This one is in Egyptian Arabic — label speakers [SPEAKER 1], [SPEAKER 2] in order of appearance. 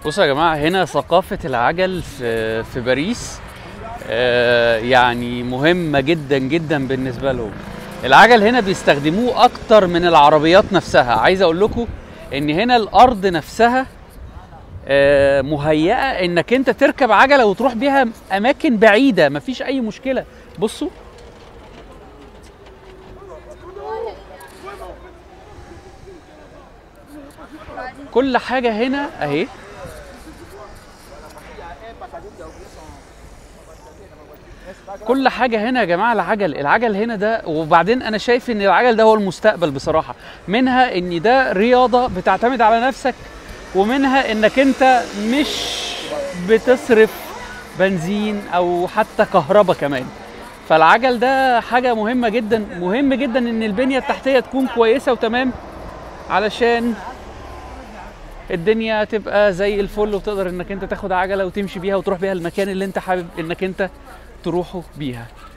[SPEAKER 1] بصوا يا جماعه هنا ثقافه العجل في في باريس آه، يعني مهمه جدا جدا بالنسبه لهم العجل هنا بيستخدموه اكتر من العربيات نفسها عايز اقول لكم ان هنا الارض نفسها آه، مهيئه انك انت تركب عجله وتروح بيها اماكن بعيده مفيش اي مشكله بصوا كل حاجه هنا اهي كل حاجه هنا يا جماعه العجل العجل هنا ده وبعدين انا شايف ان العجل ده هو المستقبل بصراحه منها ان ده رياضه بتعتمد على نفسك ومنها انك انت مش بتصرف بنزين او حتى كهرباء كمان فالعجل ده حاجه مهمه جدا مهم جدا ان البنيه التحتيه تكون كويسه وتمام علشان الدنيا تبقى زي الفل وتقدر انك انت تاخد عجله وتمشي بيها وتروح بيها المكان اللي انت حابب انك انت تروحوا بيها